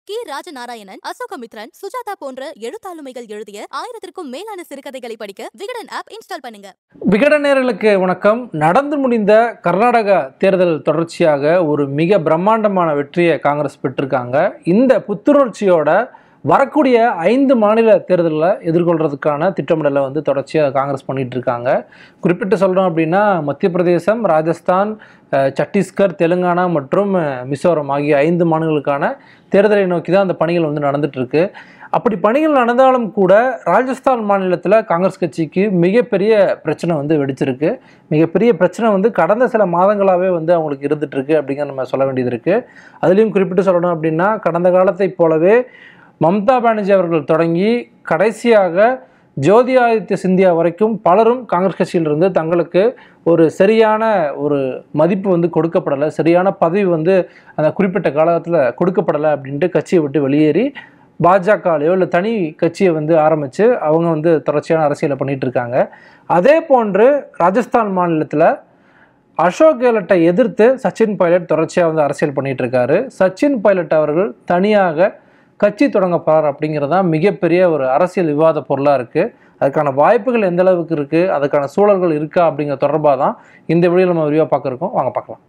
K Rajanarayanan Ashokamitran Sujatha போன்ற எழுத்தாளுமைகள் எழுதிய ஆயிரத்திற்கும் மேலான சிறுகதைகளை படிக்க விகடன் ஆப் இன்ஸ்டால் பண்ணுங்க விகடநேர்களுக்கு வணக்கம் நடந்து முடிந்த கர்நாடகா தேர்தல் தொடர்ச்சியாக ஒரு மிக பிரம்மாண்டமான வெற்றியை காங்கிரஸ் பெற்றிருக்காங்க இந்த புத்துணர்ச்சியோட வரக்கூடிய ஐந்து மாநில தேர்தலில் எதிர்கொள்றதுக்கான திட்டமிடலை வந்து தொடர்ச்சியாக காங்கிரஸ் பண்ணிட்டு இருக்காங்க குறிப்பிட்டு சொல்கிறோம் அப்படின்னா மத்திய பிரதேசம் ராஜஸ்தான் அஹ், சத்தீஸ்கர் தெலுங்கானா மற்றும் அஹ், மிசோரம் ஆகிய ஐந்து மாநிலங்களுக்கான தேர்தலை நோக்கி தான் அந்த பணிகள் வந்து நடந்துட்டு இருக்கு அப்படி பணிகள் நடந்தாலும் கூட ராஜஸ்தான் மாநிலத்தில் காங்கிரஸ் கட்சிக்கு மிகப்பெரிய பிரச்சனை வந்து வெடிச்சிருக்கு மிகப்பெரிய பிரச்சனை வந்து கடந்த சில மாதங்களாகவே வந்து அவங்களுக்கு இருந்துட்டு இருக்கு அப்படிங்கிற நம்ம சொல்ல வேண்டியது இருக்கு அதுலேயும் குறிப்பிட்டு சொல்லணும் அப்படின்னா கடந்த காலத்தைப் போலவே மம்தா பானர்ஜி அவர்கள் தொடங்கி கடைசியாக ஜோதி ஆதித்ய சிந்தியா வரைக்கும் பலரும் காங்கிரஸ் கட்சியிலிருந்து தங்களுக்கு ஒரு சரியான ஒரு மதிப்பு வந்து கொடுக்கப்படலை சரியான பதவி வந்து அந்த குறிப்பிட்ட காலகட்டத்தில் கொடுக்கப்படலை அப்படின்ட்டு கட்சியை விட்டு வெளியேறி பாஜகலையோ இல்லை தனி கட்சியை வந்து ஆரம்பித்து அவங்க வந்து தொடர்ச்சியான அரசியலை பண்ணிட்டு இருக்காங்க அதே போன்று ராஜஸ்தான் மாநிலத்தில் அசோக் கெலட்டை எதிர்த்து சச்சின் பைலட் தொடர்ச்சியாக வந்து அரசியல் பண்ணிட்டு இருக்காரு சச்சின் பைலட் அவர்கள் தனியாக கட்சி தொடங்க போறார் அப்படிங்கிறது தான் மிகப்பெரிய ஒரு அரசியல் விவாத பொருளாக இருக்குது அதுக்கான வாய்ப்புகள் எந்த அளவுக்கு இருக்குது அதுக்கான சூழல்கள் இருக்கா அப்படிங்கிற தொடர்பாக தான் இந்த வீடியோவில் நம்ம விரிவாக பார்க்க இருக்கோம் வாங்க பார்க்கலாம்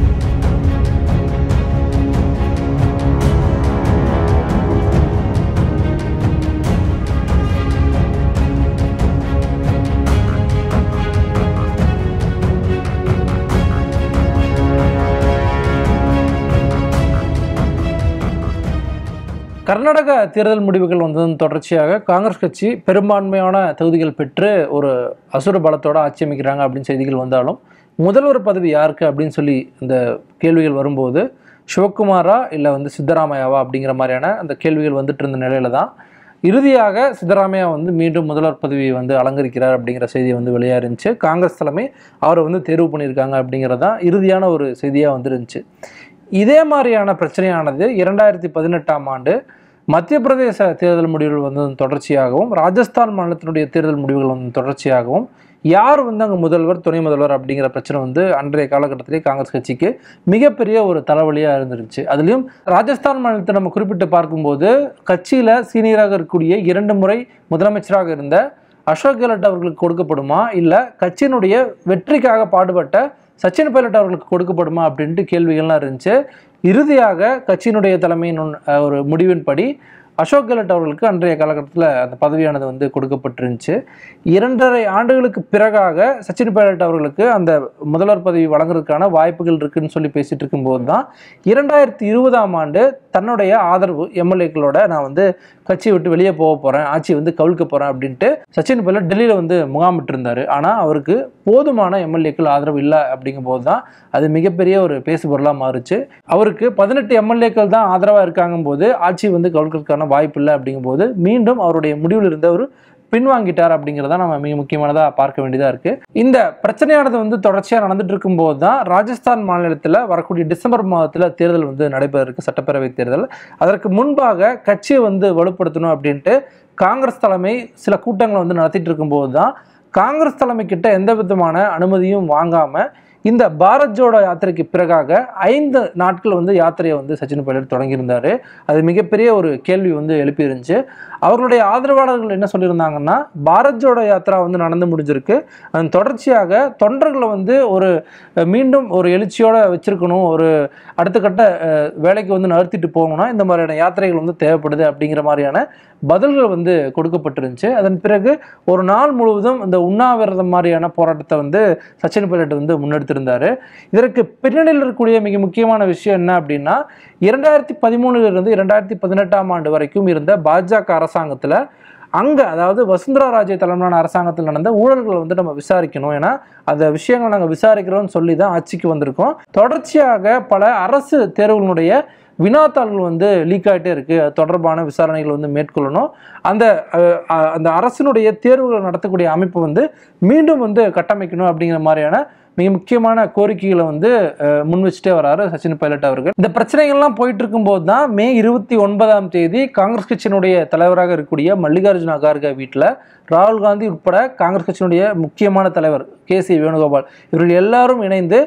கர்நாடக தேர்தல் முடிவுகள் வந்ததன் தொடர்ச்சியாக காங்கிரஸ் கட்சி பெரும்பான்மையான தொகுதிகள் பெற்று ஒரு அசுர பலத்தோட ஆட்சி அமைக்கிறாங்க அப்படின்னு செய்திகள் வந்தாலும் முதல்வர் பதவி யாருக்கு அப்படின்னு சொல்லி இந்த கேள்விகள் வரும்போது சிவகுமாரா இல்லை வந்து சித்தராமையாவா அப்படிங்கிற மாதிரியான அந்த கேள்விகள் வந்துட்டு இருந்த நிலையில தான் இறுதியாக சித்தராமையா வந்து மீண்டும் முதல்வர் பதவியை வந்து அலங்கரிக்கிறார் அப்படிங்கிற செய்தி வந்து வெளியாயிருந்துச்சு காங்கிரஸ் தலைமை அவரை வந்து தேர்வு பண்ணியிருக்காங்க அப்படிங்கிறது தான் இறுதியான ஒரு செய்தியாக வந்துருந்துச்சு இதே மாதிரியான பிரச்சனையானது இரண்டாயிரத்தி பதினெட்டாம் ஆண்டு மத்திய பிரதேச தேர்தல் முடிவுகள் வந்ததன் தொடர்ச்சியாகவும் ராஜஸ்தான் மாநிலத்தினுடைய தேர்தல் முடிவுகள் வந்ததன் தொடர்ச்சியாகவும் யார் வந்து அங்கே முதல்வர் துணை முதல்வர் அப்படிங்கிற பிரச்சனை வந்து அன்றைய காலகட்டத்திலே காங்கிரஸ் கட்சிக்கு மிகப்பெரிய ஒரு தலைவலியாக இருந்துருச்சு அதுலேயும் ராஜஸ்தான் மாநிலத்தை நம்ம குறிப்பிட்டு பார்க்கும்போது கட்சியில் சீனியராக இருக்கக்கூடிய இரண்டு முறை முதலமைச்சராக இருந்த அசோக் கெலட் அவர்களுக்கு கொடுக்கப்படுமா இல்லை கட்சியினுடைய வெற்றிக்காக பாடுபட்ட சச்சின் பைலட் அவர்களுக்கு கொடுக்கப்படுமா அப்படின்ட்டு கேள்விகள்லாம் இருந்துச்சு இறுதியாக கட்சியினுடைய தலைமையின் உன்- அஹ் ஒரு முடிவின்படி அசோக் கெலட் அவர்களுக்கு அன்றைய காலகட்டத்தில் அந்த பதவியானது வந்து கொடுக்கப்பட்டிருந்துச்சு இரண்டரை ஆண்டுகளுக்கு பிறகாக சச்சின் பைலட் அவர்களுக்கு அந்த முதல்வர் பதவி வழங்குறதுக்கான வாய்ப்புகள் இருக்குன்னு சொல்லி பேசிட்டு இருக்கும்போது தான் இரண்டாயிரத்தி இருபதாம் ஆண்டு தன்னுடைய ஆதரவு எம்எல்ஏக்களோட நான் வந்து கட்சியை விட்டு வெளியே போக போகிறேன் ஆட்சி வந்து கவிழ்க்க போகிறேன் அப்படின்ட்டு சச்சின் பைலட் டெல்லியில் வந்து முகாமிட்டு இருந்தார் ஆனால் அவருக்கு போதுமான எம்எல்ஏக்கள் ஆதரவு இல்லை அப்படிங்கும்போது தான் அது மிகப்பெரிய ஒரு பேசுபொருளாக மாறுச்சு அவருக்கு பதினெட்டு எம்எல்ஏக்கள் தான் ஆதரவாக இருக்காங்கும் போது ஆட்சி வந்து கவிழ்க்கிறதுக்கான வாய்ப்பு இல்லை அப்படிங்கும்போது மீண்டும் அவருடைய முடிவில் இருந்த ஒரு பின்வாங்கிட்டார் அப்படிங்கிறத நம்ம மிக முக்கியமானதாக பார்க்க வேண்டியதாக இருக்குது இந்த பிரச்சனையானது வந்து தொடர்ச்சியாக நடந்துட்டு இருக்கும்போது தான் ராஜஸ்தான் மாநிலத்தில் வரக்கூடிய டிசம்பர் மாதத்தில் தேர்தல் வந்து நடைபெற இருக்கு சட்டப்பேரவை தேர்தல் அதற்கு முன்பாக கட்சியை வந்து வலுப்படுத்தணும் அப்படின்ட்டு காங்கிரஸ் தலைமை சில கூட்டங்களை வந்து நடத்திட்டு இருக்கும்போது தான் காங்கிரஸ் தலைமை கிட்ட எந்த விதமான அனுமதியும் வாங்காம இந்த பாரத் ஜோடோ யாத்திரைக்கு பிறகாக ஐந்து நாட்கள் வந்து யாத்திரையை வந்து சச்சின் பைலட் தொடங்கியிருந்தாரு அது மிகப்பெரிய ஒரு கேள்வி வந்து எழுப்பியிருந்துச்சு அவர்களுடைய ஆதரவாளர்கள் என்ன சொல்லியிருந்தாங்கன்னா பாரத் ஜோடோ யாத்திரா வந்து நடந்து முடிஞ்சிருக்கு அதன் தொடர்ச்சியாக தொண்டர்களை வந்து ஒரு அஹ், மீண்டும் ஒரு எழுச்சியோட வச்சிருக்கணும் ஒரு அடுத்த கட்ட அஹ், வேலைக்கு வந்து நகர்த்திட்டு போகணும்னா இந்த மாதிரியான யாத்திரைகள் வந்து தேவைப்படுது அப்படிங்கிற மாதிரியான பதில்கள் வந்து கொடுக்கப்பட்டிருந்துச்சு அதன் பிறகு ஒரு நாள் முழுவதும் இந்த உண்ணாவிரதம் மாதிரியான போராட்டத்தை வந்து சச்சின் பைலட் வந்து முன்னெடுத்திருந்தாரு இதற்கு பின்னணியில் இருக்கக்கூடிய மிக முக்கியமான விஷயம் என்ன அப்படின்னா இரண்டாயிரத்தி பதிமூணுலேருந்து இரண்டாயிரத்தி பதினெட்டாம் ஆண்டு வரைக்கும் இருந்த பாஜக அரசாங்கத்தில் அங்கே அதாவது வசுந்தரா ராஜே தலைமையிலான அரசாங்கத்தில் நடந்த ஊழல்களை வந்து நம்ம விசாரிக்கணும் ஏன்னா அந்த விஷயங்களை நாங்கள் விசாரிக்கிறோம்னு சொல்லி தான் ஆட்சிக்கு வந்திருக்கோம் தொடர்ச்சியாக பல அரசு தேர்வுகளுடைய வினாத்தாள்கள் வந்து லீக் ஆகிட்டே இருக்கு அது தொடர்பான விசாரணைகள் வந்து மேற்கொள்ளணும் அந்த அஹ், அஹ், அந்த அரசினுடைய தேர்வுகள் நடத்தக்கூடிய அமைப்பு வந்து மீண்டும் வந்து கட்டமைக்கணும் அப்படிங்கிற மாதிரியான மிக முக்கியமான கோரிக்கைகளை வந்து அஹ், முன் வச்சுட்டே வராரு சச்சின் பைலட் அவர்கள் இந்த பிரச்சனைகள்லாம் போயிட்டு இருக்கும்போது தான் மே இருபத்தி ஒன்பதாம் தேதி காங்கிரஸ் கட்சியினுடைய தலைவராக இருக்கக்கூடிய மல்லிகார்ஜுன கார்கே வீட்டில் ராகுல் காந்தி உட்பட காங்கிரஸ் கட்சியினுடைய முக்கியமான தலைவர் கே சி வேணுகோபால் இவர்கள் எல்லாரும் இணைந்து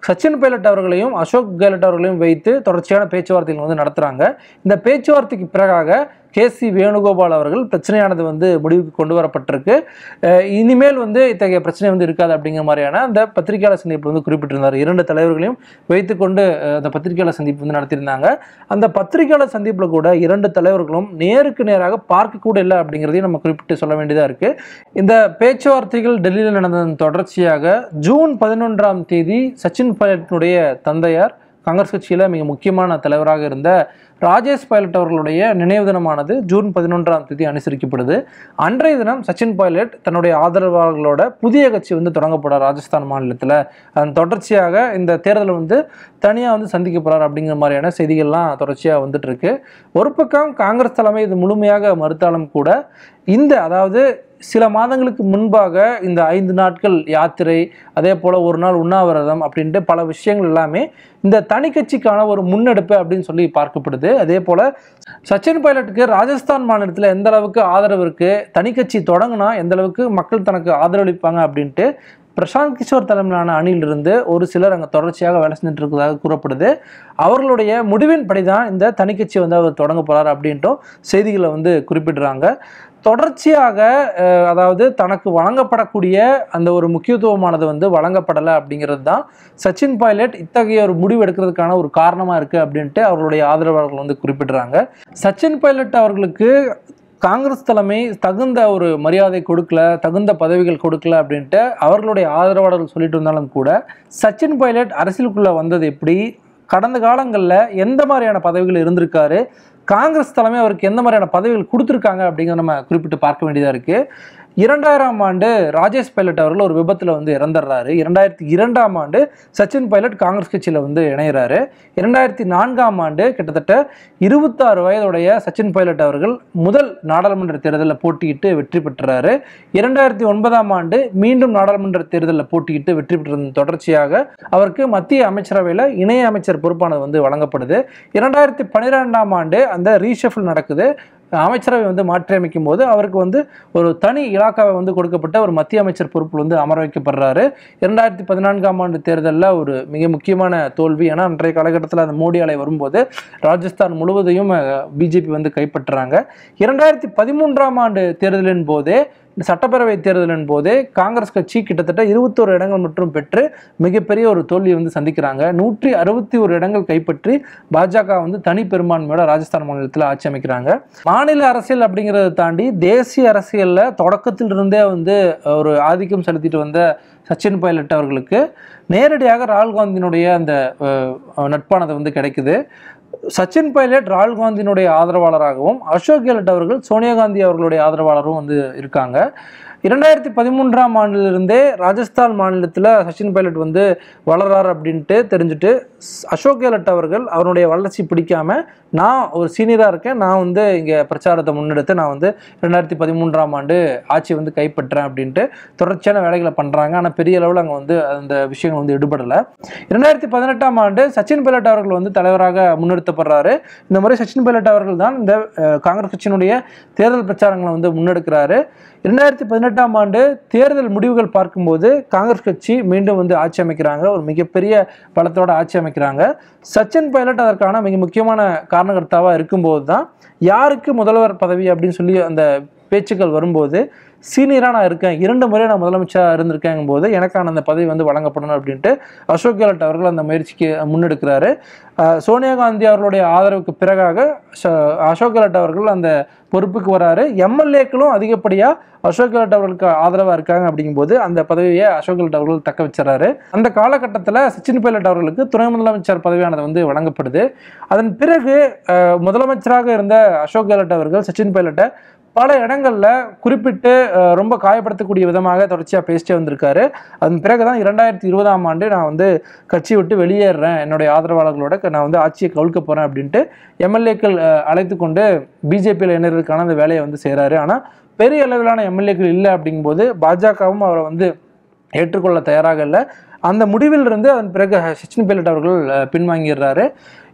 சச்சின் பைலட் அவர்களையும் அசோக் கெலட் அவர்களையும் வைத்து தொடர்ச்சியான பேச்சுவார்த்தைகள் வந்து நடத்துகிறாங்க இந்த பேச்சுவார்த்தைக்கு பிறகாக கே சி வேணுகோபால் அவர்கள் பிரச்சனையானது வந்து முடிவுக்கு கொண்டு வரப்பட்டிருக்கு அஹ் இனிமேல் வந்து இத்தகைய பிரச்சனை வந்து இருக்காது அப்படிங்கிற மாதிரியான அந்த பத்திரிகையாளர் சந்திப்பில் வந்து குறிப்பிட்டிருந்தார் இரண்டு தலைவர்களையும் வைத்துக்கொண்டு அஹ், அந்த பத்திரிகையாளர் சந்திப்பு வந்து நடத்தியிருந்தாங்க அந்த பத்திரிகையாளர் சந்திப்பில் கூட இரண்டு தலைவர்களும் நேருக்கு நேராக பார்க்க கூட இல்லை அப்படிங்கிறதையும் நம்ம குறிப்பிட்டு சொல்ல வேண்டியதாக இருக்குது இந்த பேச்சுவார்த்தைகள் டெல்லியில் நடந்ததன் தொடர்ச்சியாக ஜூன் பதினொன்றாம் தேதி சச்சின் பைலட்டினுடைய தந்தையார் காங்கிரஸ் கட்சியில் மிக முக்கியமான தலைவராக இருந்த ராஜேஷ் பைலட் அவர்களுடைய நினைவு தினமானது ஜூன் பதினொன்றாம் தேதி அனுசரிக்கப்படுது அன்றைய தினம் சச்சின் பைலட் தன்னுடைய ஆதரவாளர்களோட புதிய கட்சி வந்து தொடங்கப்படார் ராஜஸ்தான் மாநிலத்தில் அதன் தொடர்ச்சியாக இந்த தேர்தலை வந்து தனியாக வந்து சந்திக்க போகிறார் அப்படிங்கிற மாதிரியான செய்திகள்லாம் தொடர்ச்சியாக வந்துட்டு இருக்கு ஒரு பக்கம் காங்கிரஸ் தலைமை இது முழுமையாக மறுத்தாலும் கூட இந்த அதாவது சில மாதங்களுக்கு முன்பாக இந்த ஐந்து நாட்கள் யாத்திரை அதே போல் ஒரு நாள் உண்ணாவிரதம் அப்படின்ட்டு பல விஷயங்கள் எல்லாமே இந்த தனி கட்சிக்கான ஒரு முன்னெடுப்பு அப்படின்னு சொல்லி பார்க்கப்படுது அதே போல் சச்சின் பைலட்டுக்கு ராஜஸ்தான் மாநிலத்தில் எந்த அளவுக்கு ஆதரவு இருக்குது தனி கட்சி தொடங்கினா எந்த அளவுக்கு மக்கள் தனக்கு ஆதரவளிப்பாங்க அப்படின்ட்டு பிரசாந்த் கிஷோர் தலைமையிலான அணியிலிருந்து ஒரு சிலர் அங்கே தொடர்ச்சியாக வேலை செஞ்சுட்டு இருக்கிறதாக கூறப்படுது அவர்களுடைய முடிவின்படி தான் இந்த தனி கட்சி வந்து அவர் தொடங்க போகிறார் அப்படின்ட்டும் செய்திகளை வந்து குறிப்பிடுறாங்க தொடர்ச்சியாக அஹ், அதாவது தனக்கு வழங்கப்படக்கூடிய அந்த ஒரு முக்கியத்துவமானது வந்து வழங்கப்படலை அப்படிங்கிறது தான் சச்சின் பைலட் இத்தகைய ஒரு முடிவு எடுக்கிறதுக்கான ஒரு காரணமாக இருக்குது அப்படின்ட்டு அவர்களுடைய ஆதரவாளர்கள் வந்து குறிப்பிடுறாங்க சச்சின் பைலட் அவர்களுக்கு காங்கிரஸ் தலைமை தகுந்த ஒரு மரியாதை கொடுக்கல தகுந்த பதவிகள் கொடுக்கல அப்படின்ட்டு அவர்களுடைய ஆதரவாளர்கள் சொல்லிட்டு இருந்தாலும் கூட சச்சின் பைலட் அரசியலுக்குள்ளே வந்தது எப்படி கடந்த காலங்களில் எந்த மாதிரியான பதவிகள் இருந்திருக்காரு காங்கிரஸ் தலைமை அவருக்கு எந்த மாதிரியான பதவிகள் கொடுத்துருக்காங்க அப்படிங்கிறத நம்ம குறிப்பிட்டு பார்க்க வேண்டியதாக இருக்குது இரண்டாயிரம் ஆண்டு ராஜேஷ் பைலட் அவர்கள் ஒரு விபத்தில் வந்து இறந்துடுறாரு இரண்டாயிரத்தி இரண்டாம் ஆண்டு சச்சின் பைலட் காங்கிரஸ் கட்சியில் வந்து இணையிறாரு இரண்டாயிரத்தி நான்காம் ஆண்டு கிட்டத்தட்ட இருபத்தாறு வயதுடைய சச்சின் பைலட் அவர்கள் முதல் நாடாளுமன்ற தேர்தலில் போட்டியிட்டு வெற்றி பெற்றாரு இரண்டாயிரத்தி ஒன்பதாம் ஆண்டு மீண்டும் நாடாளுமன்ற தேர்தலில் போட்டியிட்டு வெற்றி பெற்றதன் தொடர்ச்சியாக அவருக்கு மத்திய அமைச்சரவையில் இணை அமைச்சர் பொறுப்பானது வந்து வழங்கப்படுது இரண்டாயிரத்தி பன்னிரெண்டாம் ஆண்டு அந்த ரீஷஃபில் நடக்குது அமைச்சரவை வந்து மாற்றியமைக்கும் போது அவருக்கு வந்து ஒரு தனி இலாக்காவை வந்து கொடுக்கப்பட்ட ஒரு மத்திய அமைச்சர் பொறுப்பில் வந்து அமர வைக்கப்படுறாரு இரண்டாயிரத்தி பதினான்காம் ஆண்டு தேர்தலில் ஒரு மிக முக்கியமான தோல்வி ஏன்னா அன்றைய காலகட்டத்தில் அந்த மோடி அலை வரும்போது ராஜஸ்தான் முழுவதையும் பிஜேபி வந்து கைப்பற்றுறாங்க இரண்டாயிரத்தி பதிமூன்றாம் ஆண்டு தேர்தலின் போதே இந்த சட்டப்பேரவை தேர்தலின் போதே காங்கிரஸ் கட்சி கிட்டத்தட்ட இருபத்தோரு இடங்கள் மட்டும் பெற்று மிகப்பெரிய ஒரு தோல்வியை வந்து சந்திக்கிறாங்க நூற்றி அறுபத்தி ஒரு இடங்கள் கைப்பற்றி பாஜக வந்து தனி பெரும்பான்மையோட ராஜஸ்தான் மாநிலத்தில் ஆட்சி அமைக்கிறாங்க மாநில அரசியல் அப்படிங்கிறத தாண்டி தேசிய அரசியலில் தொடக்கத்தில் இருந்தே வந்து ஒரு ஆதிக்கம் செலுத்திட்டு வந்த சச்சின் பைலட் அவர்களுக்கு நேரடியாக ராகுல் காந்தியினுடைய அந்த அஹ், நட்பானது வந்து கிடைக்குது சச்சின் பைலட் ராகுல் காந்தியினுடைய ஆதரவாளராகவும் அசோக் கெலட் அவர்கள் சோனியா காந்தி அவர்களுடைய ஆதரவாளரும் வந்து இருக்காங்க இரண்டாயிரத்தி பதிமூன்றாம் ஆண்டிலிருந்தே ராஜஸ்தான் மாநிலத்தில் சச்சின் பைலட் வந்து வளர்றார் அப்படின்ட்டு தெரிஞ்சுட்டு ஸ்- அசோக் கெலட் அவர்கள் அவருடைய வளர்ச்சி பிடிக்காம நான் ஒரு சீனியராக இருக்கேன் நான் வந்து இங்கே பிரச்சாரத்தை முன்னெடுத்து நான் வந்து ரெண்டாயிரத்தி பதிமூன்றாம் ஆண்டு ஆட்சி வந்து கைப்பற்றேன் அப்படின்ட்டு தொடர்ச்சியான வேலைகளை பண்ணுறாங்க ஆனால் பெரிய அளவில் அங்கே வந்து அந்த விஷயங்கள் வந்து ஈடுபடலை இரண்டாயிரத்தி பதினெட்டாம் ஆண்டு சச்சின் பைலட் அவர்கள் வந்து தலைவராக முன்னெடுத்தப்படுறாரு இந்த முறை சச்சின் பைலட் அவர்கள் தான் இந்த அஹ், காங்கிரஸ் கட்சியினுடைய தேர்தல் பிரச்சாரங்களை வந்து முன்னெடுக்கிறாரு இரண்டாயிரத்தி பதினெட்டாம் ஆண்டு தேர்தல் முடிவுகள் பார்க்கும்போது காங்கிரஸ் கட்சி மீண்டும் வந்து ஆட்சி அமைக்கிறாங்க ஒரு மிகப்பெரிய பலத்தோட ஆட்சி அமைக்கிறாங்க சச்சின் பைலட் அதற்கான மிக முக்கியமான காரணகர்த்தாவாக இருக்கும்போது தான் யாருக்கு முதல்வர் பதவி அப்படின்னு சொல்லி அந்த பேச்சுக்கள் வரும்போது சீனியராக நான் இருக்கேன் இரண்டு முறை நான் முதலமைச்சராக இருந்திருக்கேங்கும் போது எனக்கான அந்த பதவி வந்து வழங்கப்படணும் அப்படின்ட்டு அசோக் கெலட் அவர்கள் அந்த முயற்சிக்கு முன்னெடுக்கிறாரு அஹ் சோனியா காந்தி அவர்களுடைய ஆதரவுக்கு பிறகாக ச- அசோக் கெலட் அவர்கள் அந்த பொறுப்புக்கு வராரு எம்எல்ஏக்களும் அதிகப்படியாக அசோக் கெலட் அவர்களுக்கு ஆதரவாக இருக்காங்க அப்படிங்கும்போது அந்த பதவியை அசோக் கெலட் அவர்கள் தக்க வச்சிடறாரு அந்த காலகட்டத்தில் சச்சின் பைலட் அவர்களுக்கு துணை முதலமைச்சர் பதவியானது வந்து வழங்கப்படுது அதன் பிறகு அஹ், முதலமைச்சராக இருந்த அசோக் கெலட் அவர்கள் சச்சின் பைலட்டை பல இடங்களில் குறிப்பிட்டு அஹ், ரொம்ப காயப்படுத்தக்கூடிய விதமாக தொடர்ச்சியாக பேசிட்டே வந்திருக்காரு அதன் பிறகு தான் இரண்டாயிரத்தி இருபதாம் ஆண்டு நான் வந்து கட்சி விட்டு வெளியேறுறேன் என்னுடைய ஆதரவாளர்களோட க- நான் வந்து ஆட்சியை கவிழ்க்க போகிறேன் அப்படின்ட்டு எம்எல்ஏக்கள் அழைத்து கொண்டு பிஜேபியில் இணைறதுக்கான அந்த வேலையை வந்து செய்கிறாரு ஆனால் பெரிய அளவிலான எம்எல்ஏக்கள் இல்லை அப்படிங்கும்போது பாஜகவும் அவரை வந்து ஏற்றுக்கொள்ள தயாராக இல்லை அந்த முடிவில் இருந்து அதன் பிறகு சச்சின் பைலட் அவர்கள் அஹ், பின்வாங்கிடுறாரு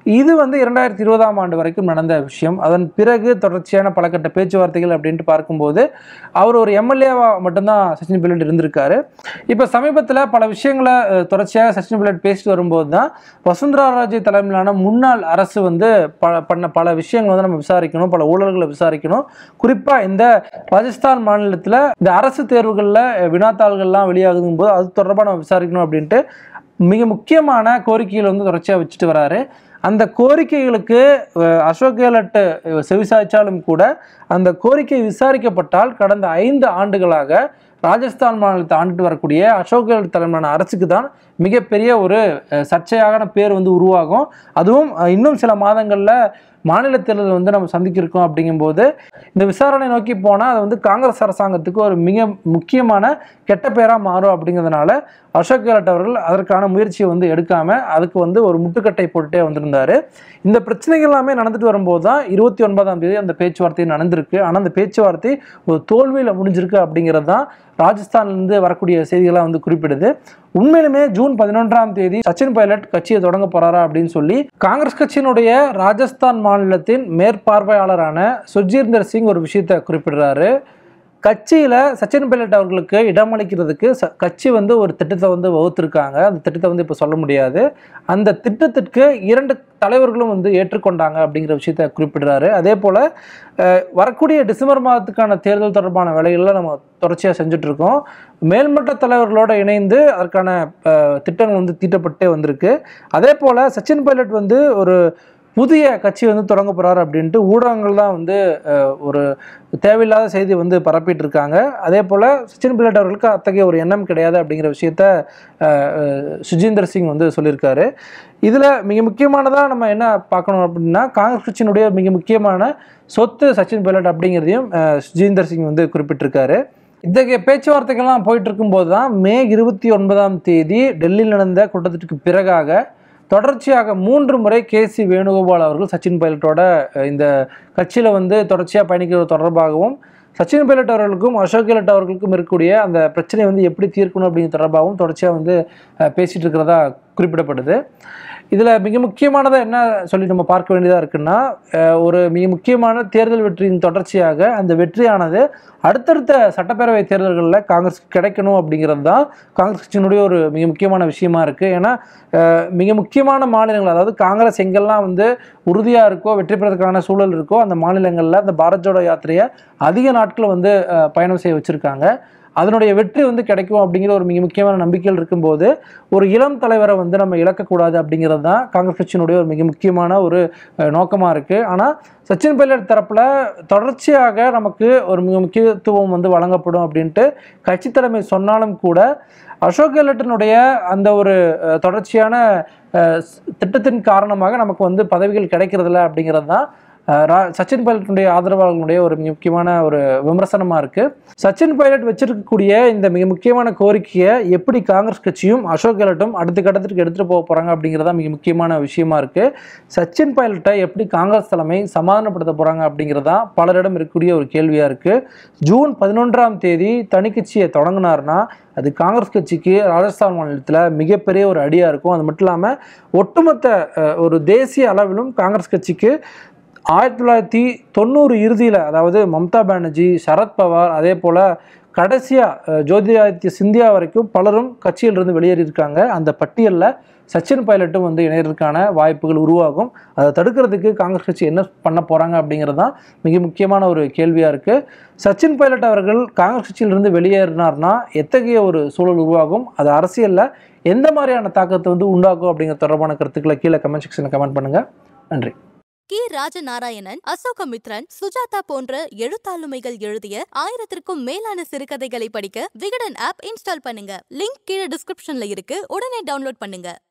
இது வந்து இரண்டாயிரத்தி இருபதாம் ஆண்டு வரைக்கும் நடந்த விஷயம் அதன் பிறகு தொடர்ச்சியான பல கட்ட பேச்சுவார்த்தைகள் அப்படின்ட்டு பார்க்கும்போது அவர் ஒரு எம்எல்ஏவா மட்டும்தான் சச்சின் பைலட் இருந்திருக்காரு இப்போ சமீபத்தில் பல விஷயங்களை அஹ், தொடர்ச்சியாக சச்சின் பைலட் பேசிட்டு வரும்போது தான் வசுந்தரா ராஜே தலைமையிலான முன்னாள் அரசு வந்து ப பண்ண பல விஷயங்கள் வந்து நம்ம விசாரிக்கணும் பல ஊழல்களை விசாரிக்கணும் குறிப்பாக இந்த ராஜஸ்தான் மாநிலத்தில் இந்த அரசு தேர்வுகளில் வினாத்தாள்கள்லாம் வெளியாகுதும் போது அது தொடர்பாக நம்ம விசாரிக்கணும் அப்படின்ட்டு மிக முக்கியமான கோரிக்கைகள் வந்து தொடர்ச்சியாக வச்சுட்டு வராரு அந்த கோரிக்கைகளுக்கு அஹ், அசோக் கெலட் அஹ், செவிசாய்ச்சாலும் கூட அந்த கோரிக்கை விசாரிக்கப்பட்டால் கடந்த ஐந்து ஆண்டுகளாக ராஜஸ்தான் மாநிலத்தை ஆண்டுட்டு வரக்கூடிய அசோக் கெலட் தலைமையிலான அரசுக்கு தான் மிகப்பெரிய ஒரு அஹ், சர்ச்சையான பேர் வந்து உருவாகும் அதுவும் அஹ், இன்னும் சில மாதங்களில் மாநில தேர்தல் வந்து நம்ம சந்திக்க இருக்கோம் அப்படிங்கும்போது இந்த விசாரணை நோக்கி போனால் அது வந்து காங்கிரஸ் அரசாங்கத்துக்கு ஒரு மிக முக்கியமான கெட்ட பேராக மாறும் அப்படிங்கிறதுனால அசோக் கெலட் அவர்கள் அதற்கான முயற்சியை வந்து எடுக்காமல் அதுக்கு வந்து ஒரு முட்டுக்கட்டை போட்டுட்டே வந்திருந்தாரு இந்த பிரச்சனைகள் எல்லாமே நடந்துட்டு வரும்போது தான் இருபத்தி ஒன்பதாம் தேதி அந்த பேச்சுவார்த்தை நடந்திருக்கு ஆனால் அந்த பேச்சுவார்த்தை ஒரு தோல்வியில் முடிஞ்சிருக்கு அப்படிங்கிறது தான் ராஜஸ்தான்லேருந்து வரக்கூடிய செய்திகளாக வந்து குறிப்பிடுது உண்மையிலுமே ஜூன் பதினொன்றாம் தேதி சச்சின் பைலட் கட்சியை தொடங்க போறாரா அப்படின்னு சொல்லி காங்கிரஸ் கட்சியினுடைய ராஜஸ்தான் மாநிலத்தின் மேற்பார்வையாளரான சுஜீர்ந்தர் சிங் ஒரு விஷயத்தை குறிப்பிடுறாரு கட்சியில் சச்சின் பைலட் அவர்களுக்கு இடமளிக்கிறதுக்கு ச கட்சி வந்து ஒரு திட்டத்தை வந்து வகுத்திருக்காங்க அந்த திட்டத்தை வந்து இப்போ சொல்ல முடியாது அந்த திட்டத்திற்கு இரண்டு தலைவர்களும் வந்து ஏற்றுக்கொண்டாங்க அப்படிங்கிற விஷயத்தை குறிப்பிடுறாரு அதே போல் அஹ், வரக்கூடிய டிசம்பர் மாதத்துக்கான தேர்தல் தொடர்பான வேலைகளை நம்ம தொடர்ச்சியாக செஞ்சுட்டு இருக்கோம் மேல்மட்ட தலைவர்களோடு இணைந்து அதற்கான அஹ், திட்டங்கள் வந்து தீட்டப்பட்டே வந்திருக்கு அதே போல் சச்சின் பைலட் வந்து ஒரு புதிய கட்சி வந்து தொடங்க போகிறாரு அப்படின்ட்டு ஊடகங்கள் தான் வந்து அஹ், ஒரு தேவையில்லாத செய்தி வந்து பரப்பிட்டு இருக்காங்க அதே போல் சச்சின் பைலட் அவர்களுக்கு அத்தகைய ஒரு எண்ணம் கிடையாது அப்படிங்கிற விஷயத்த அஹ், அஹ், சுஜீந்தர் சிங் வந்து சொல்லியிருக்காரு இதில் மிக முக்கியமானதாக நம்ம என்ன பார்க்கணும் அப்படின்னா காங்கிரஸ் கட்சியினுடைய மிக முக்கியமான சொத்து சச்சின் பைலட் அப்படிங்கிறதையும் அஹ், சுஜீந்தர் சிங் வந்து குறிப்பிட்டிருக்காரு இத்தகைய பேச்சுவார்த்தைகள்லாம் போயிட்டு இருக்கும்போது தான் மே இருபத்தி ஒன்பதாம் தேதி டெல்லியில் நடந்த கூட்டத்திற்கு பிறகாக தொடர்ச்சியாக மூன்று முறை கே சி வேணுகோபால் அவர்கள் சச்சின் பைலட்டோட அஹ், இந்த கட்சியில் வந்து தொடர்ச்சியாக பயணிக்கிறது தொடர்பாகவும் சச்சின் பைலட் அவர்களுக்கும் அசோக் கெலட் அவர்களுக்கும் இருக்கக்கூடிய அந்த பிரச்சனையை வந்து எப்படி தீர்க்கணும் அப்படிங்கிற தொடர்பாகவும் தொடர்ச்சியாக வந்து அஹ், பேசிட்டு இருக்கிறதா குறிப்பிடப்படுது இதில் மிக முக்கியமானதாக என்ன சொல்லி நம்ம பார்க்க வேண்டியதாக இருக்குன்னா அஹ், ஒரு மிக முக்கியமான தேர்தல் வெற்றியின் தொடர்ச்சியாக அந்த வெற்றியானது அடுத்தடுத்த சட்டப்பேரவை தேர்தல்களில் காங்கிரஸுக்கு கிடைக்கணும் அப்படிங்கிறது தான் காங்கிரஸ் கட்சியினுடைய ஒரு மிக முக்கியமான விஷயமா இருக்குது ஏன்னா அஹ், மிக முக்கியமான மாநிலங்கள் அதாவது காங்கிரஸ் எங்கெல்லாம் வந்து உறுதியாக இருக்கோ வெற்றி பெறதுக்கான சூழல் இருக்கோ அந்த மாநிலங்களில் அந்த பாரத் ஜோடோ யாத்திரையை அதிக நாட்கள் வந்து அஹ், பயணம் செய்ய வச்சுருக்காங்க அதனுடைய வெற்றி வந்து கிடைக்கும் அப்படிங்கிற ஒரு மிக முக்கியமான நம்பிக்கைகள் இருக்கும்போது ஒரு இளம் தலைவரை வந்து நம்ம இழக்கக்கூடாது அப்படிங்கிறது தான் காங்கிரஸ் கட்சியினுடைய ஒரு மிக முக்கியமான ஒரு நோக்கமாக இருக்குது ஆனால் சச்சின் பைலட் தரப்பில் தொடர்ச்சியாக நமக்கு ஒரு மிக முக்கியத்துவம் வந்து வழங்கப்படும் அப்படின்ட்டு கட்சி தலைமை சொன்னாலும் கூட அசோக் கெலட்டினுடைய அந்த ஒரு அஹ், தொடர்ச்சியான அஹ், ஸ்- திட்டத்தின் காரணமாக நமக்கு வந்து பதவிகள் கிடைக்கிறதில்ல அப்படிங்கிறது தான் அஹ், ரா- சச்சின் பைலட்டுடைய ஆதரவாளர்களுடைய ஒரு மிக முக்கியமான ஒரு விமர்சனமாக இருக்குது சச்சின் பைலட் வச்சிருக்கக்கூடிய இந்த மிக முக்கியமான கோரிக்கையை எப்படி காங்கிரஸ் கட்சியும் அசோக் கெலட்டும் அடுத்த கட்டத்திற்கு எடுத்துகிட்டு போக போகிறாங்க அப்படிங்கிறதா மிக முக்கியமான விஷயமா இருக்குது சச்சின் பைலட்டை எப்படி காங்கிரஸ் தலைமை சமாதானப்படுத்த போகிறாங்க அப்படிங்கிறதா பலரிடம் இருக்கக்கூடிய ஒரு கேள்வியாக இருக்குது ஜூன் பதினொன்றாம் தேதி தனிக்கட்சியை தொடங்கினார்னா அது காங்கிரஸ் கட்சிக்கு ராஜஸ்தான் மாநிலத்தில் மிகப்பெரிய ஒரு அடியாக இருக்கும் அது மட்டும் இல்லாமல் ஒட்டுமொத்த அஹ், ஒரு தேசிய அளவிலும் காங்கிரஸ் கட்சிக்கு ஆயிரத்தி தொள்ளாயிரத்தி தொண்ணூறு இறுதியில் அதாவது மம்தா பானர்ஜி சரத்பவார் அதே போல் கடைசியாக ஜோதிராதித்ய சிந்தியா வரைக்கும் பலரும் கட்சியிலிருந்து வெளியேறியிருக்காங்க அந்த பட்டியலில் சச்சின் பைலட்டும் வந்து இணையறதுக்கான வாய்ப்புகள் உருவாகும் அதை தடுக்கிறதுக்கு காங்கிரஸ் கட்சி என்ன பண்ண போகிறாங்க அப்படிங்கிறது தான் மிக முக்கியமான ஒரு கேள்வியாக இருக்குது சச்சின் பைலட் அவர்கள் காங்கிரஸ் கட்சியிலிருந்து வெளியேறினார்னா எத்தகைய ஒரு சூழல் உருவாகும் அது அரசியலில் எந்த மாதிரியான தாக்கத்தை வந்து உண்டாக்கும் அப்படிங்கிற தொடர்பான கருத்துக்களை கீழே கமெண்ட் செக்ஷனில் கமெண்ட் பண்ணுங்கள் நன்றி கே ராஜநாராயணன் அசோகமித்ரன் சுஜாதா போன்ற எழுத்தாளுமைகள் எழுதிய ஆயிரத்திற்கும் மேலான சிறுகதைகளை படிக்க விகடன் ஆப் இன்ஸ்டால் பண்ணுங்க லிங்க் கீழே டிஸ்கிரிப்ஷன்ல இருக்கு உடனே டவுன்லோட் பண்ணுங்க